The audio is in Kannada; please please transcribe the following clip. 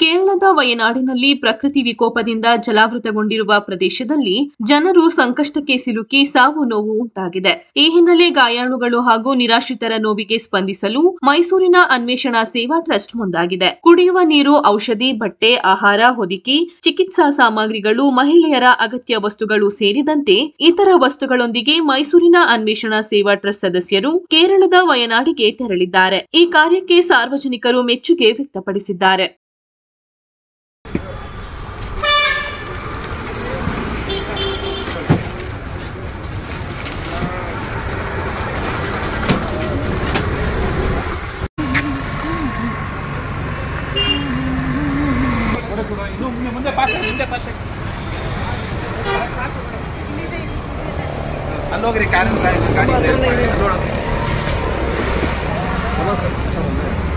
ಕೇರಳದ ವಯನಾಡಿನಲ್ಲಿ ಪ್ರಕೃತಿ ವಿಕೋಪದಿಂದ ಜಲಾವೃತಗೊಂಡಿರುವ ಪ್ರದೇಶದಲ್ಲಿ ಜನರು ಸಂಕಷ್ಟಕ್ಕೆ ಸಿಲುಕಿ ಸಾವು ನೋವು ಉಂಟಾಗಿದೆ ಈ ಹಿನ್ನೆಲೆ ಗಾಯಾಳುಗಳು ಹಾಗೂ ನಿರಾಶ್ರಿತರ ನೋವಿಗೆ ಸ್ಪಂದಿಸಲು ಮೈಸೂರಿನ ಅನ್ವೇಷಣಾ ಸೇವಾ ಟ್ರಸ್ಟ್ ಮುಂದಾಗಿದೆ ಕುಡಿಯುವ ನೀರು ಔಷಧಿ ಬಟ್ಟೆ ಆಹಾರ ಹೊದಿಕೆ ಚಿಕಿತ್ಸಾ ಸಾಮಗ್ರಿಗಳು ಮಹಿಳೆಯರ ಅಗತ್ಯ ವಸ್ತುಗಳು ಸೇರಿದಂತೆ ಇತರ ವಸ್ತುಗಳೊಂದಿಗೆ ಮೈಸೂರಿನ ಅನ್ವೇಷಣಾ ಸೇವಾ ಟ್ರಸ್ಟ್ ಸದಸ್ಯರು ಕೇರಳದ ವಯನಾಡಿಗೆ ತೆರಳಿದ್ದಾರೆ ಈ ಕಾರ್ಯಕ್ಕೆ ಸಾರ್ವಜನಿಕರು ಮೆಚ್ಚುಗೆ ವ್ಯಕ್ತಪಡಿಸಿದ್ದಾರೆ ಇದು ಮುಂದೆ ಮುಂದೆ ಪಾಸ್ ಆಗಿ, ಮುಂದೆ ಪಾಸ್ ಆಗಿ. ಅಲ್ಲಿ ಹೋಗ್ರಿ ಕಾರಿನ ಗಾಡಿ ಇದೆ. ಅಲ್ಲಿ ನೋಡೋದು.